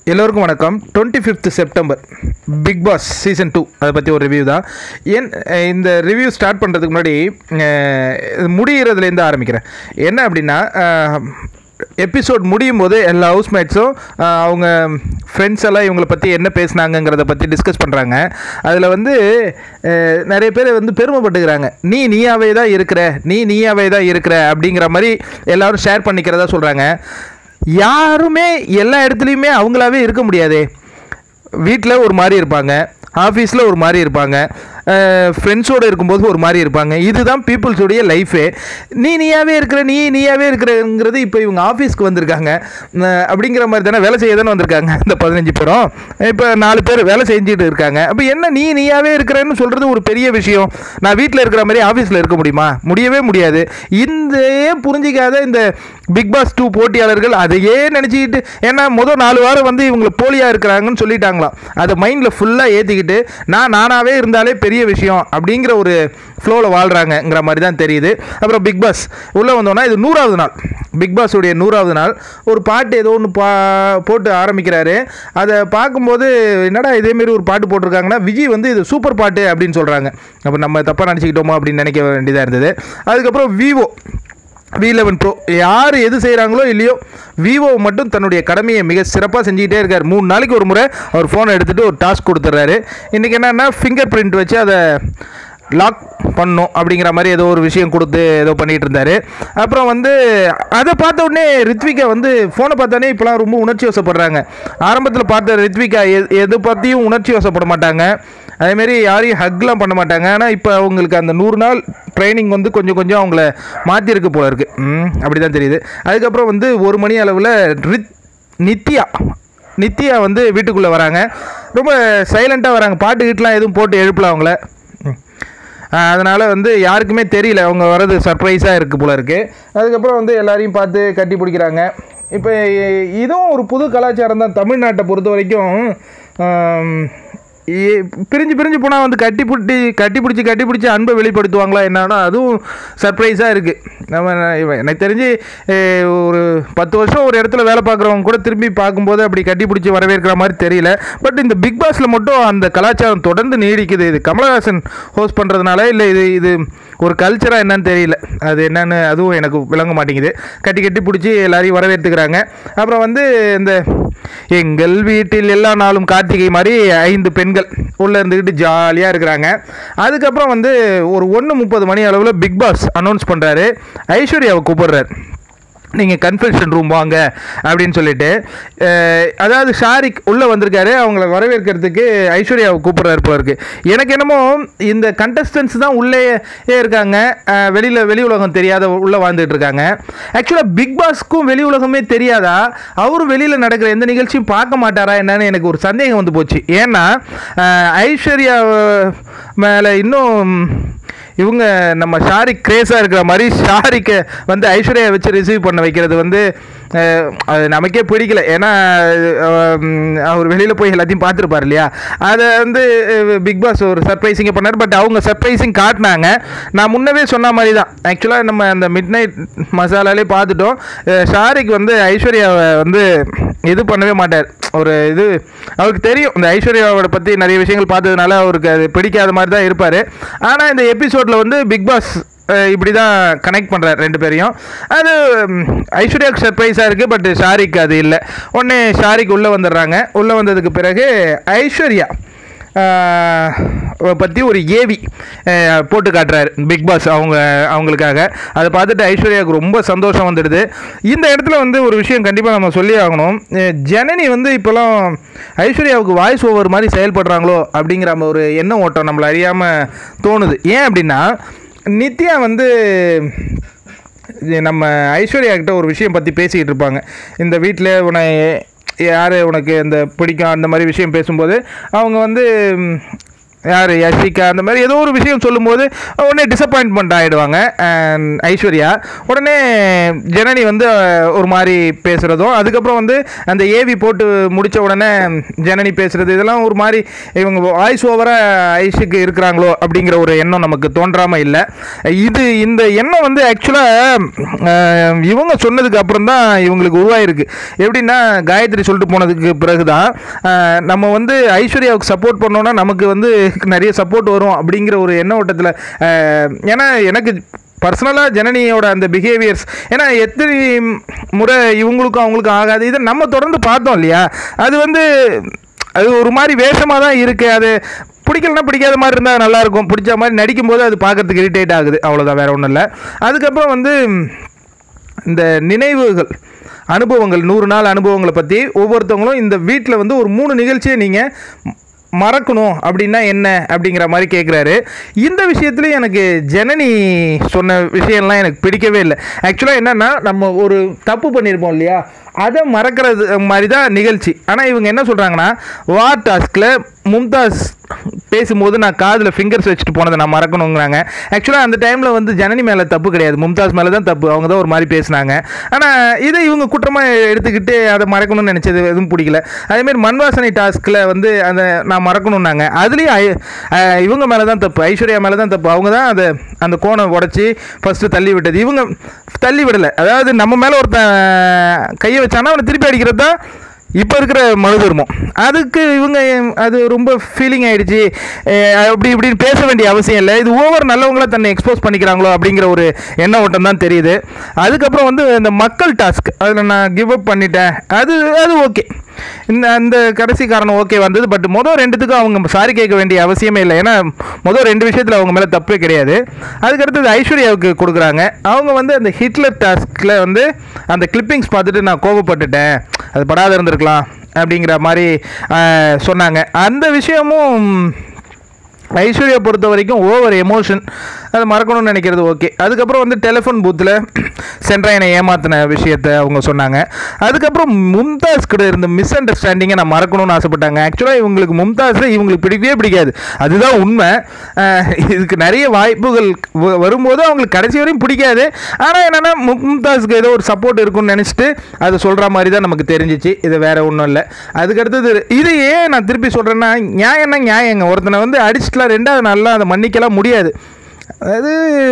எல்லோருக்கும் வணக்கம் twenty fifth September Bigg Boss season two அதை பற்றி ஒரு ரிவ்யூ தான் ஏன் அஹ் இந்த ரிவ்யூ ஸ்டார்ட் பண்ணுறதுக்கு முன்னாடி அஹ், இது முடிகிறதுலேருந்து ஆரம்பிக்கிறேன் என்ன அப்படின்னா எபிசோட் முடியும் போது எல்லா ஹவுஸ்மேட்ஸும் அவங்க ஃப்ரெண்ட்ஸ் எல்லாம் இவங்களை பற்றி என்ன பேசுனாங்கங்கிறத பற்றி டிஸ்கஸ் பண்ணுறாங்க அதில் வந்து அஹ், நிறைய பேர் வந்து பெருமைப்பட்டுக்கிறாங்க நீ நீயாவே தான் இருக்கிற நீ நீயாவே தான் இருக்கிற அப்படிங்கிற மாதிரி எல்லாரும் ஷேர் பண்ணிக்கிறதா சொல்கிறாங்க யாருமே எல்லா இடத்துலையுமே அவங்களாவே இருக்க முடியாதே வீட்டில் ஒரு மாதிரி இருப்பாங்க ஆஃபீஸில் ஒரு மாதிரி இருப்பாங்க ஃப்ரெண்ட்ஸோடு இருக்கும்போது ஒரு மாதிரி இருப்பாங்க இதுதான் பீப்புள்ஸுடைய லைஃபே நீ நீயாவே இருக்கிற நீ நீயாவே இருக்கிறங்கிறது இப்போ இவங்க ஆஃபீஸ்க்கு வந்திருக்காங்க அஹ் அப்படிங்கிற மாதிரி தானே வேலை செய்ய தானே வந்திருக்காங்க இந்த பதினஞ்சு பேரும் இப்போ நாலு பேர் வேலை செஞ்சுட்டு இருக்காங்க அப்போ என்ன நீ நீயாவே இருக்கிறேன்னு சொல்கிறது ஒரு பெரிய விஷயம் நான் வீட்டில் இருக்கிற மாதிரி ஆஃபீஸில் இருக்க முடியுமா முடியவே முடியாது இந்த புரிஞ்சிக்காத இந்த பிக் பாஸ் டூ போட்டியாளர்கள் அதையே நினச்சிக்கிட்டு ஏன்னா முதல் நாலு வாரம் வந்து இவங்களை போலியாக இருக்கிறாங்கன்னு சொல்லிட்டாங்களாம் அதை மைண்டில் ஃபுல்லாக ஏற்றிக்கிட்டு நான் நானாகவே இருந்தாலே பெரிய விஷயம் அப்படிங்கிற ஒரு ஃப்ளோவில் வாழ்கிறாங்கங்கிற மாதிரி தான் தெரியுது அப்புறம் பிக் பாஸ் உள்ளே வந்தோன்னா இது நூறாவது நாள் பிக் பாஸுடைய நூறாவது நாள் ஒரு பாட்டு ஏதோ ஒன்று பா போட்டு ஆரம்பிக்கிறாரு அதை பார்க்கும்போது என்னடா இதேமாரி ஒரு பாட்டு போட்டிருக்காங்கன்னா விஜய் வந்து இது சூப்பர் பாட்டு அப்படின்னு சொல்கிறாங்க அப்போ நம்ம தப்பாக நினச்சிக்கிட்டோமோ அப்படின்னு நினைக்க வேண்டியதாக இருந்தது அதுக்கப்புறம் விவோ வி லெவன் ப்ரோ யார் எது செய்கிறாங்களோ இல்லையோ விவோ மட்டும் தன்னுடைய கடமையை மிக சிறப்பாக செஞ்சுக்கிட்டே இருக்கார் மூணு நாளைக்கு ஒரு முறை அவர் ஃபோனை எடுத்துகிட்டு ஒரு டாஸ்க் கொடுத்துட்றாரு இன்றைக்கி என்னென்னா ஃபிங்கர் பிரிண்ட் வச்சு அதை லாக் பண்ணும் அப்படிங்கிற மாதிரி ஏதோ ஒரு விஷயம் கொடுத்து ஏதோ பண்ணிகிட்டு இருந்தார் அப்புறம் வந்து அதை பார்த்த உடனே ரித்விகா வந்து ஃபோனை பார்த்தோன்னே இப்போலாம் ரொம்ப உணர்ச்சி வசப்படுறாங்க ஆரம்பத்தில் பார்த்த ரித்விகா எ- எது பற்றியும் உணர்ச்சி வசப்பட மாட்டாங்க அதேமாரி யாரையும் ஹக்லாம் பண்ண மாட்டாங்க ஆனால் இப்போ அவங்களுக்கு அந்த நூறு நாள் ட்ரைனிங் வந்து கொஞ்சம் கொஞ்சம் அவங்கள மாற்றிருக்கு போல இருக்குது ம் அப்படி தான் தெரியுது அதுக்கப்புறம் வந்து ஒரு மணி அளவில் ரித் நித்யா நித்யா வந்து வீட்டுக்குள்ளே வராங்க ரொம்ப சைலண்ட்டாக வராங்க பாட்டு கீட்டுலாம் எதுவும் போட்டு எழுப்பல அவங்கள ம். அதனால் வந்து யாருக்குமே தெரியல அவங்க வர்றது சர்ப்ரைஸாக இருக்குது போல இருக்குது அதுக்கப்புறம் வந்து எல்லாரையும் பார்த்து கட்டி பிடிக்கிறாங்க இப்போ இதுவும் ஒரு புது கலாச்சாரம் தான் தமிழ்நாட்டை பொறுத்த வரைக்கும் ஆம், இ- பிரிஞ்சு பிரிஞ்சு போனால் வந்து கட்டி பிடிச்சி கட்டி பிடிச்சி கட்டி பிடிச்சி அன்பை வெளிப்படுத்துவாங்களா என்னன்னா அதுவும் சர்ப்ரைஸாக இருக்குது நம்ம இவன் எனக்கு தெரிஞ்சு அஹ், ஒரு பத்து வருஷம் ஒரு இடத்துல வேலை பார்க்குறவங்க கூட திரும்பி பார்க்கும்போது அப்படி கட்டி பிடிச்சி வரவேற்கிற மாதிரி தெரியல பட் இந்த பிக் பாஸில் மட்டும் அந்த கலாச்சாரம் தொடர்ந்து நீடிக்குது இது கமலஹாசன் ஹோஸ்ட் பண்ணுறதுனால இல்லை இது இது ஒரு கல்ச்சராக என்னன்னு தெரியல அது என்னன்னு அதுவும் எனக்கு விளங்க மாட்டேங்குது கட்டி கட்டி பிடிச்சி எல்லாரையும் வரவேற்றுக்கிறாங்க அப்புறம் வந்து இந்த எங்கள் வீட்டில் எல்லா நாளும் கார்த்திகை மாதிரி ஐந்து பெண்கள் உள்ளே இருந்துக்கிட்டு ஜாலியாக இருக்கிறாங்க அதுக்கப்புறம் வந்து ஒரு ஒன்று முப்பது மணி அளவில் பிக் பாஸ் அனௌன்ஸ் பண்ணுறாரு ஐஸ்வர்யாவை கூப்பிடுறாரு நீங்கள் கன்ஃபெஷன் ரூம் வாங்க அப்படின்னு சொல்லிட்டு அஹ், அதாவது ஷாரிக் உள்ளே வந்திருக்காரு அவங்கள வரவேற்கிறதுக்கு ஐஸ்வர்யாவை கூப்பிட்றாரு போல இருக்கு எனக்கு என்னமோ இந்த கண்டஸ்டன்ஸ் தான் உள்ளே இருக்காங்க வெளியில் வெளி உலகம் தெரியாத உள்ளே வாழ்ந்துட்டு இருக்காங்க ஆக்சுவலாக பிக் பாஸ்க்கும் வெளி உலகமே தெரியாதா அவரும் வெளியில் நடக்கிற எந்த நிகழ்ச்சியும் பார்க்க மாட்டாரா என்னன்னு எனக்கு ஒரு சந்தேகம் வந்து போச்சு ஏன்னா அஹ், ஐஸ்வர்யா மேலே இன்னும் இவங்க நம்ம ஷாரிக் கிரேஸாக இருக்கிற மாதிரி ஷாரிக்கை வந்து ஐஸ்வர்யா வச்சு ரிசீவ் பண்ண வைக்கிறது வந்து அஹ், அது நமக்கே பிடிக்கல ஏன்னா அஹ், உம், அவர் வெளியில் போய் எல்லாத்தையும் பார்த்துருப்பார் இல்லையா அதை வந்து பிக் பாஸ் ஒரு சர்ப்ரைசிங்கை பண்ணார் பட் அவங்க சர்ப்ரைசிங் காட்டினாங்க நான் முன்னவே சொன்ன மாதிரி தான் ஆக்சுவலாக நம்ம அந்த மிட் நைட் மசாலாலே பார்த்துட்டோம் அஹ், ஷாரிக் வந்து ஐஸ்வர்யாவை வந்து இது பண்ணவே மாட்டார் ஒரு இது அவருக்கு தெரியும் இந்த ஐஸ்வர்யாவோட பற்றி நிறைய விஷயங்கள் பார்த்ததுனால அவருக்கு அது பிடிக்காத மாதிரி தான் இருப்பார் ஆனால் இந்த எபிசோடில் வந்து பிக் பாஸ் அஹ், இப்படி தான் கனெக்ட் பண்ணுறாரு ரெண்டு பேரையும் அது ம், ஐஸ்வர்யாவுக்கு சர்ப்ரைஸாக இருக்குது பட் ஷாரிக் அது இல்லை உடனே ஷாரிக் உள்ளே வந்துடுறாங்க உள்ளே வந்ததுக்கு பிறகு ஐஸ்வர்யா பற்றி ஒரு ஏவி அஹ், போட்டு காட்டுறாரு பிக் பாஸ் அவங்க அவங்களுக்காக அதை பார்த்துட்டு ஐஸ்வர்யாவுக்கு ரொம்ப சந்தோஷம் வந்துடுது இந்த இடத்துல வந்து ஒரு விஷயம் கண்டிப்பாக நம்ம சொல்லி ஆகணும் அஹ், ஜனனி வந்து இப்போலாம் ஐஸ்வர்யாவுக்கு வாய்ஸ் ஓவர் மாதிரி செயல்படுறாங்களோ அப்படிங்கிற ஒரு எண்ணம் ஓட்டம் நம்மளை அறியாமல் தோணுது ஏன் அப்படின்னா நித்யா வந்து இது நம்ம ஐஸ்வர்யா கிட்ட ஒரு விஷயம் பற்றி பேசிக்கிட்டு இருப்பாங்க இந்த வீட்டில் உன்னை யார் உனக்கு இந்த பிடிக்கும் அந்த மாதிரி விஷயம் பேசும்போது அவங்க வந்து ம், யார் யஷிகா அந்த மாதிரி ஏதோ ஒரு விஷயம் சொல்லும்போது உடனே டிசப்பாயின்மெண்ட் ஆகிடுவாங்க ஐஸ்வர்யா உடனே ஜனனி வந்து அஹ், ஒரு மாதிரி பேசுகிறதும் அதுக்கப்புறம் வந்து அந்த ஏவி போட்டு முடித்த உடனே ஜனனி பேசுகிறது இதெல்லாம் ஒரு மாதிரி இவங்க வாய்ஸ் ஓவராக ஐஷுக்கு இருக்கிறாங்களோ அப்படிங்கிற ஒரு எண்ணம் நமக்கு தோன்றாமல் இல்லை இது இந்த எண்ணம் வந்து ஆக்சுவலாக இவங்க சொன்னதுக்கு அப்புறம் தான் இவங்களுக்கு உருவாயிருக்கு எப்படின்னா காயத்ரி சொல்லிட்டு போனதுக்கு பிறகு தான் நம்ம வந்து ஐஸ்வர்யாவுக்கு சப்போர்ட் பண்ணோன்னா நமக்கு வந்து நிறைய சப்போர்ட் வரும் அப்படிங்கிற ஒரு எண்ண ஓட்டத்தில் ஏன்னா எனக்கு பர்சனலாக ஜனனியோட அந்த பிஹேவியர்ஸ் ஏன்னா எத்தனை முறை இவங்களுக்கும் அவங்களுக்கும் ஆகாது இதை நம்ம தொடர்ந்து பார்த்தோம் இல்லையா அது வந்து அது ஒரு மாதிரி வேஷமாக தான் இருக்குது அது பிடிக்கலனா பிடிக்காத மாதிரி இருந்தால் நல்லாயிருக்கும் பிடிச்ச மாதிரி நடிக்கும்போது அது பார்க்கறதுக்கு இரிட்டேட் ஆகுது அவ்வளோதான் வேறு ஒன்றும் இல்லை அதுக்கப்புறம் வந்து இந்த நினைவுகள் அனுபவங்கள் நூறு நாள் அனுபவங்களை பற்றி ஒவ்வொருத்தவங்களும் இந்த வீட்டில் வந்து ஒரு மூணு நிகழ்ச்சியை நீங்கள் மறக்கணும் அப்படின்னா என்ன அப்படிங்கிற மாதிரி கேட்குறாரு இந்த விஷயத்துலையும் எனக்கு ஜனனி சொன்ன விஷயம்லாம் எனக்கு பிடிக்கவே இல்லை ஆக்சுவலாக என்னென்னா நம்ம ஒரு தப்பு பண்ணியிருப்போம் இல்லையா அதை மறக்கிறது மாதிரி தான் நிகழ்ச்சி ஆனால் இவங்க என்ன சொல்கிறாங்கன்னா வார் டாஸ்கில் மும்தாஸ் பேசும்போது நான் காதில் ஃபிங்கர்ஸ் வச்சுட்டு போனதை நான் மறக்கணுங்கிறாங்க ஆக்சுவலாக அந்த டைமில் வந்து ஜனனி மேலே தப்பு கிடையாது மும்தாஸ் மேலே தான் தப்பு அவங்க தான் ஒரு மாதிரி பேசுனாங்க ஆனால் இதை இவங்க குற்றமாக எடுத்துக்கிட்டு அதை மறக்கணும்னு நினச்சது எதுவும் பிடிக்கல அதேமாதிரி மண்வாசனை டாஸ்கில் வந்து அதை நான் மறக்கணும்னாங்க அதுலேயும் ஐ- அஹ் இவங்க மேலே தான் தப்பு ஐஸ்வர்யா மேலே தான் தப்பு அவங்க தான் அதை அந்த கோணை உடச்சி ஃபஸ்ட்டு தள்ளி விட்டது இவங்க தள்ளி விடலை அதாவது நம்ம மேலே ஒருத்தன் கையை வச்சானா அவனை திருப்பி அடிக்கிறது தான் இப்போ இருக்கிற மனு தர்மம் அதுக்கு இவங்க அது ரொம்ப ஃபீலிங் ஆயிடுச்சு அஹ் அப்படி இப்படின்னு பேச வேண்டிய அவசியம் இல்லை இது ஓவர் நல்லவங்களா தன்னை எக்ஸ்போஸ் பண்ணிக்கிறாங்களோ அப்படிங்கிற ஒரு எண்ண ஓட்டம் தான் தெரியுது அதுக்கப்புறம் வந்து இந்த மக்கள் டாஸ்க் அதில் நான் கிவ் அப் பண்ணிட்டேன் அது அது ஓகே இந்த அந்த கடைசி காரணம் ஓகே வந்தது பட் மொதல் ரெண்டுத்துக்கும் அவங்க சாரி கேட்க வேண்டிய அவசியமே இல்லை ஏன்னா மொதல் ரெண்டு விஷயத்தில் அவங்க மேலே தப்பே கிடையாது அதுக்கடுத்தது ஐஸ்வர்யாவுக்கு கொடுக்குறாங்க அவங்க வந்து அந்த ஹிட்லர் டாஸ்கில் வந்து அந்த கிளிப்பிங்ஸ் பார்த்துட்டு நான் கோபப்பட்டுட்டேன் அது படாத இருந்திருக்கலாம் அப்படிங்கிற மாதிரி ஆஹ், சொன்னாங்க அந்த விஷயமும் ஐஸ்வர்யா பொறுத்த வரைக்கும் ஓவர் எமோஷன் அதை மறக்கணும்னு நினைக்கிறது ஓகே அதுக்கப்புறம் வந்து டெலிஃபோன் பூத்தில் சென்ட்ராயனை ஏமாத்தின விஷயத்தை அவங்க சொன்னாங்க அதுக்கப்புறம் மும்தாஸ் கிட்ட இருந்த மிஸ் அண்டர்ஸ்டாண்டிங்கை நான் மறக்கணும்னு ஆசைப்பட்டாங்க ஆக்சுவலாக இவங்களுக்கு மும்தாஸ் இவங்களுக்கு பிடிக்கவே பிடிக்காது அதுதான் உண்மை அஹ் இதுக்கு நிறைய வாய்ப்புகள் வ- வரும்போது அவங்களுக்கு கடைசி வரையும் பிடிக்காது ஆனால் என்னென்னா மும்தாஸுக்கு ஏதோ ஒரு சப்போர்ட் இருக்கும்னு நினச்சிட்டு அதை சொல்கிற மாதிரி தான் நமக்கு தெரிஞ்சிச்சு இது வேற ஒன்றும் இல்லை அதுக்கடுத்தது இது ஏன் நான் திருப்பி சொல்கிறேன்னா நியாயம்னா நியாயங்க ஒருத்தனை வந்து அடிச்சிட்டுலாம் ரெண்டாவது நாள்லாம் அதை மன்னிக்கலாம் முடியாது அது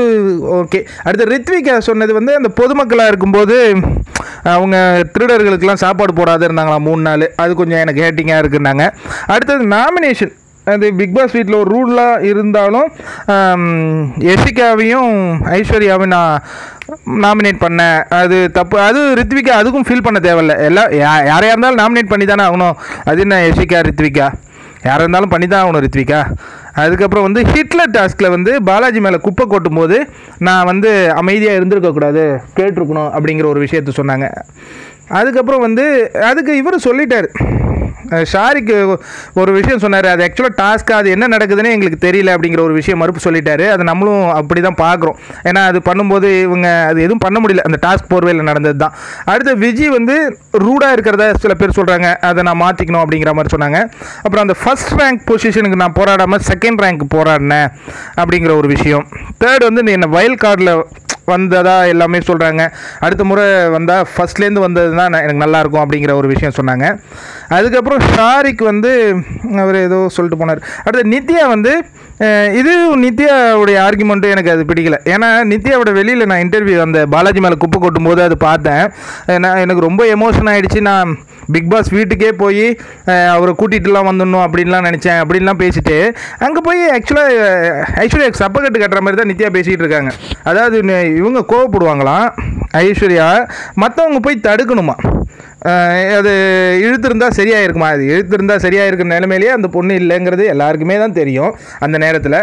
ஓகே அடுத்து ரித்விகா சொன்னது வந்து அந்த பொதுமக்களாக இருக்கும்போது அவங்க திருடர்களுக்கெல்லாம் சாப்பாடு போடாத இருந்தாங்களாம் மூணு நாள் அது கொஞ்சம் எனக்கு ஹேட்டிங்காக இருக்குன்னாங்க அடுத்தது நாமினேஷன் அது பிக் பாஸ் வீட்டில் ஒரு ரூலாக இருந்தாலும் ஆம், யஷிகாவையும் ஐஸ்வர்யாவையும் நான் நாமினேட் பண்ணேன் அது தப்பு அது ரித்விகா அதுக்கும் ஃபீல் பண்ண தேவையில்ல எல்லாம் யா- யாரையா இருந்தாலும் நாமினேட் பண்ணி தானே ஆகணும் அது என்ன யஷிகா ரித்விகா யாராக இருந்தாலும் பண்ணி தான் ஆகணும் ரித்விகா அதுக்கப்புறம் வந்து ஹிட்லர் டாஸ்கில் வந்து பாலாஜி மேலே குப்பை கொட்டும் போது நான் வந்து அமைதியாக இருந்திருக்கக்கூடாது கேட்டிருக்கணும் அப்படிங்கிற ஒரு விஷயத்த சொன்னாங்க அதுக்கப்புறம் வந்து அதுக்கு இவர் சொல்லிட்டார் அஹ் ஷாரிக்கு ஒரு விஷயம் சொன்னார் அது ஆக்சுவலாக டாஸ்க்காக அது என்ன நடக்குதுன்னு எங்களுக்கு தெரியல அப்படிங்கிற ஒரு விஷயம் மறுப்பு சொல்லிட்டாரு அது நம்மளும் அப்படி தான் பார்க்குறோம் ஏன்னா அது பண்ணும்போது இவங்க அது எதுவும் பண்ண முடியல அந்த டாஸ்க் போர்வையில் நடந்தது தான் அடுத்து விஜய் வந்து ரூடாக இருக்கிறத சில பேர் சொல்கிறாங்க அதை நான் மாற்றிக்கணும் அப்படிங்கிற மாதிரி சொன்னாங்க அப்புறம் அந்த ஃபர்ஸ்ட் ரேங்க் பொசிஷனுக்கு நான் போராடாமல் செகண்ட் ரேங்க் போராடினேன் அப்படிங்கிற ஒரு விஷயம் தேர்ட் வந்து நீ என்ன வயல் கார்டில் வந்ததா எல்லாமே சொல்கிறாங்க அடுத்த முறை வந்தால் ஃபஸ்ட்லேருந்து வந்தது தான் நான் எனக்கு நல்லாயிருக்கும் அப்படிங்கிற ஒரு விஷயம் சொன்னாங்க அதுக்கப்புறம் ஷாரிக் வந்து அவர் ஏதோ சொல்லிட்டு போனார் அடுத்து நித்யா வந்து அஹ், இது நித்யாவுடைய ஆர்குமெண்ட்டும் எனக்கு அது பிடிக்கல ஏன்னா நித்யாவோட வெளியில் நான் இன்டர்வியூ அந்த பாலாஜி மேலே குப்பை கொட்டும் போது அது பார்த்தேன் அஹ், நான் எனக்கு ரொம்ப எமோஷன் ஆகிடுச்சு நான் பிக் பாஸ் வீட்டுக்கே போய் அஹ், அவரை கூட்டிகிட்டுலாம் வந்துடணும் அப்படின்லாம் நினச்சேன் அப்படின்லாம் பேசிட்டு அங்கே போய் ஆக்சுவலாக ஐஸ்வர்யா சப்பக்கட்டு கட்டுற மாதிரி தான் நித்யா பேசிகிட்டு இருக்காங்க அதாவது ந- இவங்க கோவப்படுவாங்களாம் ஐஸ்வர்யா மற்றவங்க போய் தடுக்கணுமா அஹ், அது இழுத்திருந்தா சரியாக இருக்குமா அது இழுத்திருந்தா சரியாக இருக்கிற நிலைமையிலேயே அந்த பொண்ணு இல்லைங்கிறது எல்லாருக்குமே தான் தெரியும் அந்த நேரத்தில்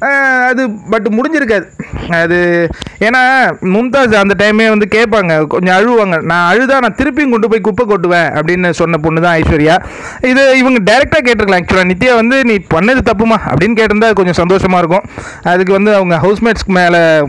அது பட் முடிஞ்சிருக்காது அது ஏன்னா மும்தாஸ் அந்த டைமே வந்து கேட்பாங்க கொஞ்சம் அழுவாங்க நான் அழுதா நான் திருப்பியும் கொண்டு போய் குப்பை கொட்டுவேன் அப்படின்னு சொன்ன பொண்ணு தான் ஐஸ்வர்யா இது இவங்க டைரெக்டாக கேட்டிருக்கலாம் ஆக்சுவலாக நித்யா வந்து நீ பண்ணது தப்புமா அப்படின்னு கேட்டிருந்தா அது கொஞ்சம் சந்தோஷமாக இருக்கும் அதுக்கு வந்து அவங்க ஹவுஸ்மேட்ஸ்க்கு மேலே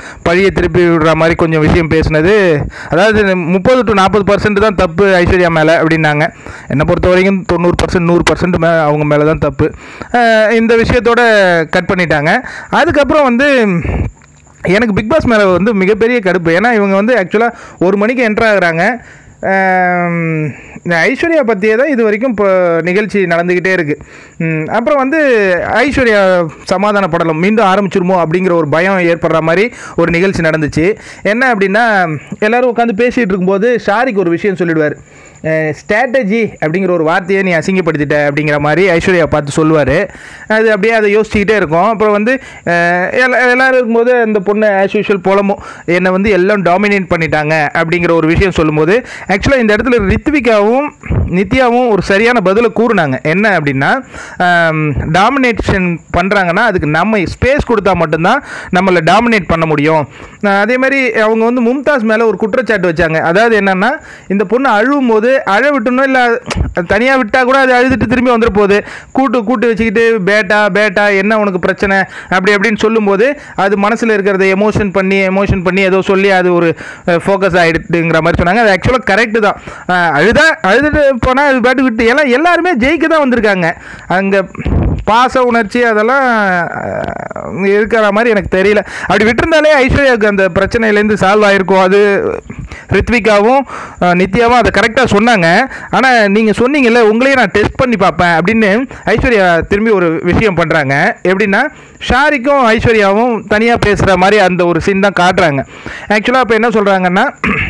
பழியை திருப்பி விடுற மாதிரி கொஞ்சம் விஷயம் பேசுனது அதாவது முப்பது டு நாற்பது பர்சன்ட் தான் தப்பு ஐஸ்வர்யா மேலே அப்படின்னாங்க என்னை பொறுத்த வரைக்கும் தொண்ணூறு பர்சன்ட் நூறு பர்சன்ட் மே அவங்க மேலே தான் தப்பு அஹ் இந்த விஷயத்தோட கட் பண்ணிட்டாங்க அதுக்கப்புறம் வந்து எனக்கு பிக் பாஸ் மேலே வந்து மிகப்பெரிய கடுப்பு ஏன்னா இவங்க வந்து ஆக்சுவலாக ஒரு மணிக்கு என்ட்ரு ஆகுறாங்க ஆம், இந்த ஐஸ்வர்யா பற்றியே தான் இது வரைக்கும் இப்போ நிகழ்ச்சி நடந்துக்கிட்டே இருக்குது அப்புறம் வந்து ஐஸ்வர்யா சமாதானப்படலாம் மீண்டும் ஆரம்பிச்சிருமோ அப்படிங்கிற ஒரு பயம் ஏற்படுற மாதிரி ஒரு நிகழ்ச்சி நடந்துச்சு என்ன அப்படின்னா எல்லாரும் உட்காந்து பேசிகிட்டு இருக்கும்போது ஷாரிக் ஒரு விஷயம் சொல்லிடுவார் ஸ்ட்ராட்டஜி அப்படிங்கிற ஒரு வார்த்தையை நீ அசிங்கப்படுத்திட்ட அப்படிங்கிற மாதிரி ஐஸ்வர்யா பார்த்து சொல்லுவார் அது அப்படியே அதை யோசிச்சுக்கிட்டே இருக்கும் அப்புறம் வந்து அஹ், எல்லா எல்லாரும் இருக்கும்போது அந்த பொண்ணு ஆஸ் யூஷுவல் போலமும் என்னை வந்து எல்லாம் டாமினேட் பண்ணிட்டாங்க அப்படிங்கிற ஒரு விஷயம் சொல்லும்போது ஆக்சுவலாக இந்த இடத்துல ரித்விகாவும் நித்யாவும் ஒரு சரியான பதிலை கூறுனாங்க என்ன அப்படின்னா டாமினேஷன் பண்ணுறாங்கன்னா அதுக்கு நம்ம ஸ்பேஸ் கொடுத்தா மட்டும்தான் நம்மளை டாமினேட் பண்ண முடியும் அஹ், அதே மாதிரி அவங்க வந்து மும்தாஸ் மேலே ஒரு குற்றச்சாட்டு வச்சாங்க அதாவது என்னன்னா இந்த பொண்ணு அழுவும் போது அழ விட்டணும் இல்லை தனியாக விட்டால் கூட அது அழுதுட்டு திரும்பி வந்துட போகுது கூட்டு கூட்டு வச்சுக்கிட்டு பேட்டா பேட்டா என்ன உனக்கு பிரச்சனை அப்படி அப்படின்னு சொல்லும்போது அது மனசில் இருக்கிறத எமோஷன் பண்ணி எமோஷன் பண்ணி ஏதோ சொல்லி அது ஒரு ஃபோக்கஸ் ஆகிடுதுங்கிற மாதிரி சொன்னாங்க அது ஆக்சுவலாக கரெக்டு தான் அஹ் அழுதா அழுதுட்டு போனால் அது பாட்டு விட்டு எல்லாம் எல்லாருமே ஜெயிக்க தான் வந்திருக்காங்க அங்கே பாச உணர்ச்சி அதெல்லாம் அஹ், இருக்கிற மாதிரி எனக்கு தெரியல அப்படி விட்டிருந்தாலே ஐஸ்வர்யாவுக்கு அந்த பிரச்சனையிலேருந்து சால்வ் ஆகிருக்கும் அது ரித்விகாவும் அஹ், நித்யாவும் அதை கரெக்டாக சொன்னாங்க ஆனால் நீங்கள் சொன்னீங்கல்ல உங்களையும் நான் டெஸ்ட் பண்ணி பார்ப்பேன் அப்படின்னு ஐஸ்வர்யா திரும்பி ஒரு விஷயம் பண்ணுறாங்க எப்படின்னா ஷாரிக்கும் ஐஸ்வர்யாவும் தனியாக பேசுகிற மாதிரி அந்த ஒரு சீன் தான் காட்டுறாங்க ஆக்சுவலாக இப்போ என்ன சொல்கிறாங்கன்னா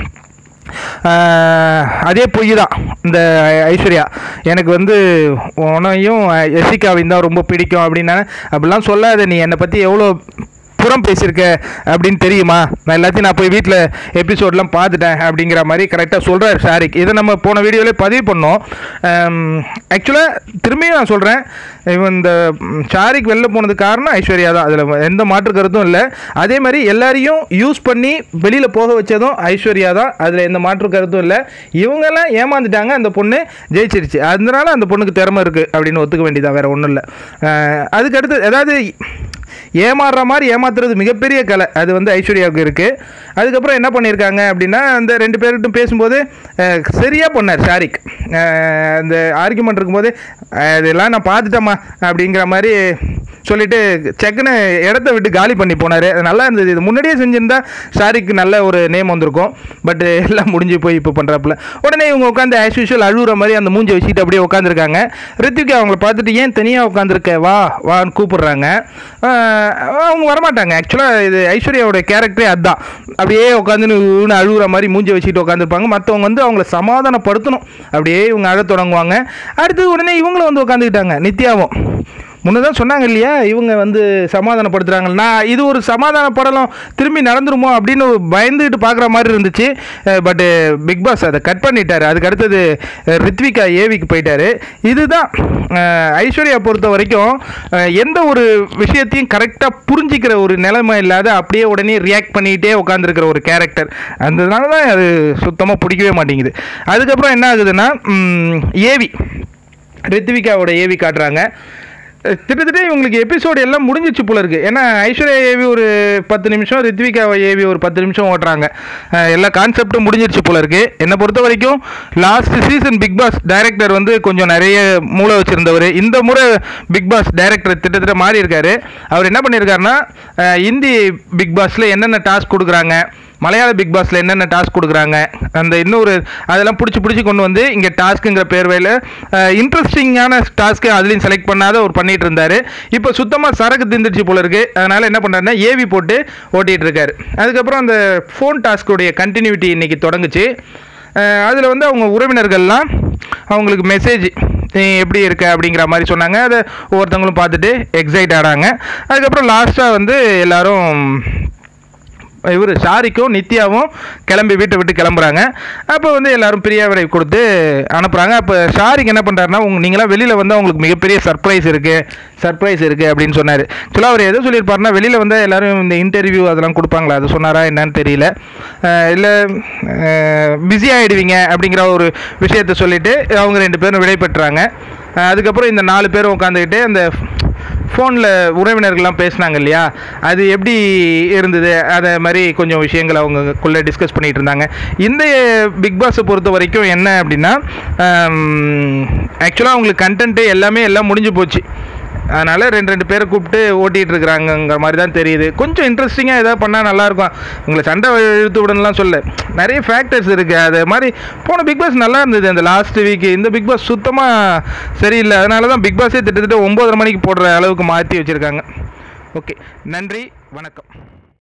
ஆஹ் அதே பொய் தான் இந்த ஐஸ்வர்யா எனக்கு வந்து உனையும் எசிகாவையும் தான் ரொம்ப பிடிக்கும் அப்படின்னா அப்படிலாம் சொல்லாத நீ என்னை பற்றி எவ்வளோ புறம் பேசியிருக்க அப்படின்னு தெரியுமா நான் எல்லாத்தையும் நான் போய் வீட்டில் எபிசோட்லாம் பார்த்துட்டேன் அப்படிங்கிற மாதிரி கரெக்டாக சொல்கிறார் ஷாரிக் இதை நம்ம போன வீடியோவிலே பதிவு பண்ணோம் ஆக்சுவலாக திரும்பியும் நான் சொல்கிறேன் இவன் இந்த ம், ஷாரிக் வெளில போனதுக்கு காரணம் ஐஸ்வர்யா தான் அதில் எந்த மாற்று கருத்தும் இல்லை அதே மாதிரி எல்லாரையும் யூஸ் பண்ணி வெளியில் போக வச்சதும் ஐஸ்வர்யா தான் அதில் எந்த மாற்று கருத்தும் இல்லை இவங்கெல்லாம் ஏமாந்துட்டாங்க அந்த பொண்ணு ஜெயிச்சிருச்சு அதனால அந்த பொண்ணுக்கு திறமை இருக்குது அப்படின்னு ஒத்துக்க வேண்டியதான் வேறு ஒன்றும் இல்லை அதுக்கு அடுத்து அதாவது ஏமாறுற மாதிரி ஏமாத்துறது மிகப்பெரிய கலை அது வந்து ஐஸ்வர்யாவுக்கு இருக்குது அதுக்கப்புறம் என்ன பண்ணியிருக்காங்க அப்படின்னா அந்த ரெண்டு பேர்கிட்டும் பேசும்போது அஹ், சரியா பண்ணார் ஷாரிக் அஹ், அந்த ஆர்குமெண்ட் இருக்கும்போது அஹ், இதெல்லாம் நான் பார்த்துட்டேம்மா அப்படிங்கிற மாதிரி சொல்லிட்டு செக்குன்னு இடத்த விட்டு காலி பண்ணி போனார் அது நல்லா இருந்தது இது முன்னாடியே செஞ்சிருந்தா ஷாரிக்கு நல்ல ஒரு நேம் வந்திருக்கும் பட் எல்லாம் முடிஞ்சு போய் இப்போ பண்ணுறாப்புல உடனே இவங்க உட்காந்து ஆஸ் யூஷுவல் அழுகுற மாதிரி அந்த மூஞ்சி வச்சுட்டு அப்படியே உட்காந்துருக்காங்க ரித்திகா அவங்கள பார்த்துட்டு ஏன் தனியாக உட்காந்துருக்க வா வான்னு கூப்பிடுறாங்க ஆஹ் அவங்க வரமாட்டாங்க ஆக்சுவலாக இது ஐஸ்வர்யாவோட கேரக்டரே அதுதான் அப்படியே உட்காந்து அழுகுற மாதிரி மூஞ்சி வச்சுட்டு உட்காந்துருப்பாங்க மற்றவங்க வந்து அவங்கள சமாதானப்படுத்தணும் அப்படியே இவங்க அழத் தொடங்குவாங்க அடுத்து உடனே இவங்களும் வந்து உட்காந்துக்கிட்டாங்க நித்யாவும் முன்னதான் சொன்னாங்க இல்லையா இவங்க வந்து சமாதானப்படுத்துகிறாங்க நான் இது ஒரு சமாதானப்படலாம் திரும்பி நடந்துருமோ அப்படின்னு ஒரு பயந்துக்கிட்டு பார்க்குற மாதிரி இருந்துச்சு பட்டு பிக் பாஸ் அதை கட் பண்ணிட்டாரு அதுக்கு அடுத்தது அஹ், ரித்விகா ஏவிக்கு போயிட்டாரு இதுதான் அஹ், ஐஸ்வர்யா பொறுத்த வரைக்கும் அஹ், எந்த ஒரு விஷயத்தையும் கரெக்டாக புரிஞ்சிக்கிற ஒரு நிலைமை இல்லாத அப்படியே உடனே ரியாக்ட் பண்ணிக்கிட்டே உட்காந்துருக்கிற ஒரு கேரக்டர் அதனால தான் அது சுத்தமாக பிடிக்கவே மாட்டேங்குது அதுக்கப்புறம் என்ன ஆகுதுன்னா ம், ஏவி ரித்விகாவோட ஏவி காட்டுறாங்க அஹ் கிட்டத்தட்ட இவங்களுக்கு எபிசோடு எல்லாம் முடிஞ்சிச்சு போல இருக்கு ஏன்னா ஐஸ்வர்யா ஏவி ஒரு பத்து நிமிஷம் ரித்விகா ஏவி ஒரு பத்து நிமிஷம் ஓட்டுறாங்க அஹ் எல்லா கான்செப்டும் முடிஞ்சிருச்சு போல இருக்கு என்னை பொறுத்த வரைக்கும் last season Bigg Boss director வந்து கொஞ்சம் நிறைய மூளை வச்சிருந்தவர் இந்த முறை பிக் பாஸ் டைரக்டர் திட்டத்தட்ட மாறி இருக்காரு அவர் என்ன பண்ணியிருக்காருன்னா அஹ் இந்தி பிக் பாஸில் என்னென்ன டாஸ்க் கொடுக்குறாங்க மலையாள பிக் பாஸில் என்னென்ன டாஸ்க் கொடுக்குறாங்க அந்த இன்னொரு அதெல்லாம் பிடிச்சி பிடிச்சி கொண்டு வந்து இங்கே டாஸ்க்குங்கிற பேர்வையில் இன்ட்ரெஸ்டிங்கான டாஸ்க்கு அதுலேயும் செலக்ட் பண்ணாத ஒரு பண்ணிட்டு இருந்தார் இப்போ சுத்தமாக சரக்கு திந்துடுச்சு போல இருக்கு அதனால் என்ன பண்ணுறாருன்னா ஏவி போட்டு ஓட்டிகிட்டு இருக்காரு அதுக்கப்புறம் அந்த ஃபோன் டாஸ்க்குடைய கண்டினியூட்டி இன்னைக்கு தொடங்குச்சு அதில் வந்து அவங்க உறவினர்கள்லாம் அவங்களுக்கு மெசேஜ் நீ எப்படி இருக்க அப்படிங்கிற மாதிரி சொன்னாங்க அதை ஒவ்வொருத்தவங்களும் பார்த்துட்டு எக்ஸைட் ஆனாங்க அதுக்கப்புறம் லாஸ்ட்டாக வந்து எல்லாரும் இவர் ஷாரிக்கும் நித்யாவும் கிளம்பி வீட்டை விட்டு கிளம்புறாங்க அப்போ வந்து எல்லாரும் பிரியாவிடை கொடுத்து அனுப்புகிறாங்க அப்போ ஷாரிக் என்ன பண்ணுறாருன்னா உங்க நீங்களாம் வெளியில் வந்து அவங்களுக்கு மிகப்பெரிய சர்ப்ரைஸ் இருக்குது சர்ப்ரைஸ் இருக்குது அப்படின்னு சொன்னார் ஆக்சுவலாக அவர் எதோ சொல்லியிருப்பாருன்னா வெளியில் வந்து எல்லாரும் இந்த இன்டர்வியூ அதெல்லாம் கொடுப்பாங்களா அது சொன்னாரா என்னன்னு தெரியல இல்லை பிஸி ஆகிடுவீங்க அப்படிங்கிற ஒரு விஷயத்த சொல்லிவிட்டு அவங்க ரெண்டு பேரும் விடை பெற்றாங்க அஹ் அதுக்கப்புறம் இந்த நாலு பேரும் உட்காந்துக்கிட்டு அந்த ஃபோனில் உறவினர்கள்லாம் பேசினாங்க இல்லையா அது எப்படி இருந்தது அதை மாதிரி கொஞ்சம் விஷயங்கள் அவங்களுக்குள்ளே டிஸ்கஸ் பண்ணிகிட்டு இருந்தாங்க இந்த பிக் பாஸை பொறுத்த வரைக்கும் என்ன அப்படின்னா ஆக்சுவலாக அவங்களுக்கு கண்டென்ட்டு எல்லாமே எல்லாம் முடிஞ்சு போச்சு அதனால் ரெண்டு ரெண்டு பேரை கூப்பிட்டு ஓட்டிகிட்டு இருக்கிறாங்கங்கிற மாதிரி தான் தெரியுது கொஞ்சம் இன்ட்ரெஸ்டிங்காக எதாவது பண்ணால் நல்லாயிருக்கும் உங்களை சண்டை இழுத்து விடணும்லாம் சொல்ல நிறைய ஃபேக்டர்ஸ் இருக்குது அது மாதிரி போன பிக் பாஸ் நல்லா இருந்தது அந்த லாஸ்ட் வீக் இந்த பிக் பாஸ் சுத்தமாக சரியில்லை அதனால தான் பிக் பாஸே திட்டத்தட்ட ஒம்போதரை மணிக்கு போடுற அளவுக்கு மாற்றி வச்சுருக்காங்க ஓகே நன்றி வணக்கம்